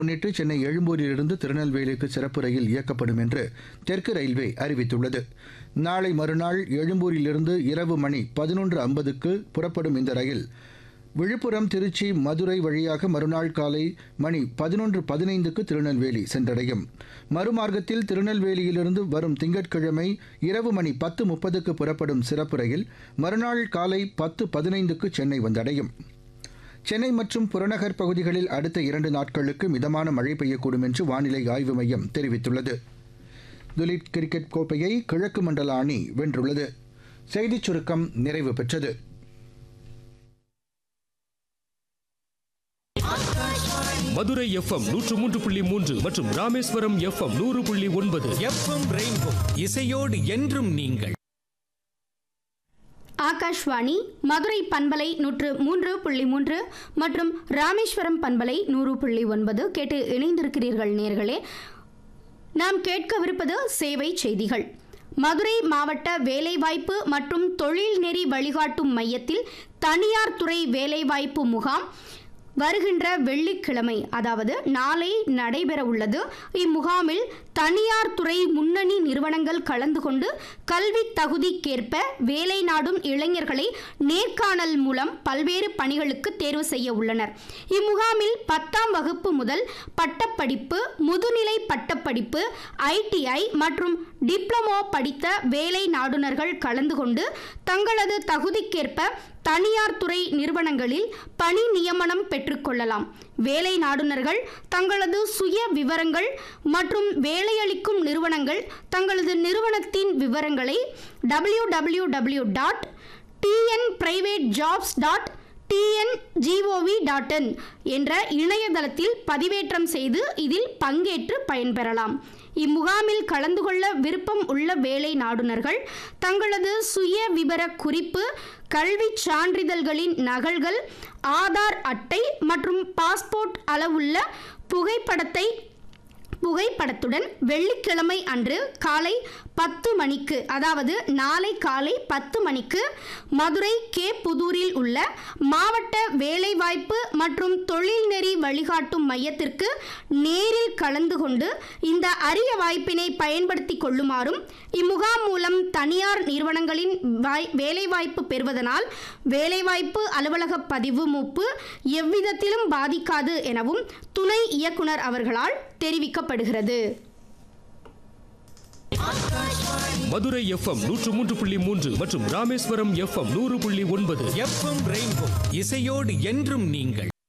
முன்னிட்டு சென்னை எழும்பூரிலிருந்து திருநெல்வேலிக்கு சிறப்பு ரயில் இயக்கப்படும் என்று தெற்கு ரயில்வே அறிவித்துள்ளது நாளை மறுநாள் எழும்பூரிலிருந்து இரவு மணி பதினொன்று ஐம்பதுக்கு புறப்படும் இந்த ரயில் விழுப்புரம் திருச்சி மதுரை வழியாக மறுநாள் காலை மணி பதினொன்று பதினைந்துக்கு திருநெல்வேலி சென்றடையும் மறுமார்க்கத்தில் திருநெல்வேலியிலிருந்து வரும் திங்கட்கிழமை இரவு மணி பத்து முப்பதுக்கு புறப்படும் சிறப்பு ரயில் மறுநாள் காலை பத்து பதினைந்துக்கு சென்னை வந்தடையும் சென்னை மற்றும் புறநகர் பகுதிகளில் அடுத்த இரண்டு நாட்களுக்கு மிதமான மழை பெய்யக்கூடும் என்று வானிலை ஆய்வு மையம் தெரிவித்துள்ளது துலீப் கிரிக்கெட் கோப்பையை கிழக்கு மண்டல அணி வென்றுள்ளது செய்திச் சுருக்கம் நிறைவு பெற்றது மதுரை எஃப்எம் நூற்று மூன்று புள்ளி மூன்று மற்றும் ராமேஸ்வரம் எஃப்எம் நூறு புள்ளி ஒன்பது எஃப்எம் ரெயின்போ இசையோடு என்றும் நீங்கள் ஆகாஷ்வாணி மதுரை பண்பலை நூற்று மூன்று புள்ளி மூன்று மற்றும் ராமேஸ்வரம் பண்பலை நூறு புள்ளி ஒன்பது கேட்டு இணைந்திருக்கிறீர்கள் நேர்களே நாம் கேட்கவிருப்பது சேவை செய்திகள் மதுரை மாவட்ட வேலைவாய்ப்பு மற்றும் தொழில் நெறி வழிகாட்டும் மையத்தில் தனியார் துறை வேலைவாய்ப்பு முகாம் வருகின்ற வெள்ளிக்கிழமை அதாவது நாளை நடைபெற உள்ளது இம்முகாமில் தனியார் துறை முன்னணி நிறுவனங்கள் கலந்து கொண்டு கல்வி தகுதிக்கேற்ப வேலை நாடும் இளைஞர்களை நேர்காணல் மூலம் பல்வேறு பணிகளுக்கு தேர்வு செய்ய உள்ளனர் இம்முகாமில் பத்தாம் வகுப்பு முதல் பட்டப்படிப்பு முதுநிலை பட்டப்படிப்பு ஐடிஐ மற்றும் டிப்ளமோ படித்த வேலை நாடுனர்கள் கலந்து கொண்டு தங்களது தகுதிக்கேற்ப தனியார் துறை நிறுவனங்களில் பணி நியமனம் பெற்றுக்கொள்ளலாம் வேலை நாடுனர்கள் தங்களது சுய விவரங்கள் மற்றும் வேலையளிக்கும் நிறுவனங்கள் தங்களது நிறுவனத்தின் விவரங்களை W W W dot TN private jobs dot TNGOV dot in என்ற இணையதளத்தில் பதிவேற்றம் செய்து இதில் பங்கேற்று பயன்பெறலாம் இம்முகாமில் கலந்து கொள்ள விருப்பம் உள்ள வேலை நாடுனர்கள் தங்களது சுய விவர குறிப்பு கல்விச் சான்றிதழ்களின் நகல்கள் ஆதார் அட்டை மற்றும் பாஸ்போர்ட் அளவுள்ள புகைப்படத்தை புகைப்படத்துடன் வெள்ளிக்கிழமை அன்று காலை பத்து மணிக்கு அதாவது நாளை காலை பத்து மணிக்கு மதுரை கே புதூரில் உள்ள மாவட்ட வேலைவாய்ப்பு மற்றும் தொழில்நெறி வழிகாட்டும் மையத்திற்கு நேரில் கலந்து கொண்டு இந்த அரிய வாய்ப்பினை பயன்படுத்தி கொள்ளுமாறும் இம்முகாம் மூலம் தனியார் நிறுவனங்களின் வாய் வேலைவாய்ப்பு பெறுவதனால் வேலைவாய்ப்பு அலுவலக பதிவு மூப்பு எவ்விதத்திலும் பாதிக்காது எனவும் துணை இயக்குனர் அவர்களால் தெரிவிக்கப்படுகிறது மதுரை எஃப்எம் நூற்று மூன்று புள்ளி மூன்று மற்றும் ராமேஸ்வரம் எஃப்எம் நூறு புள்ளி ஒன்பது எஃப்எம் ரெயின்போ இசையோடு என்றும் நீங்கள்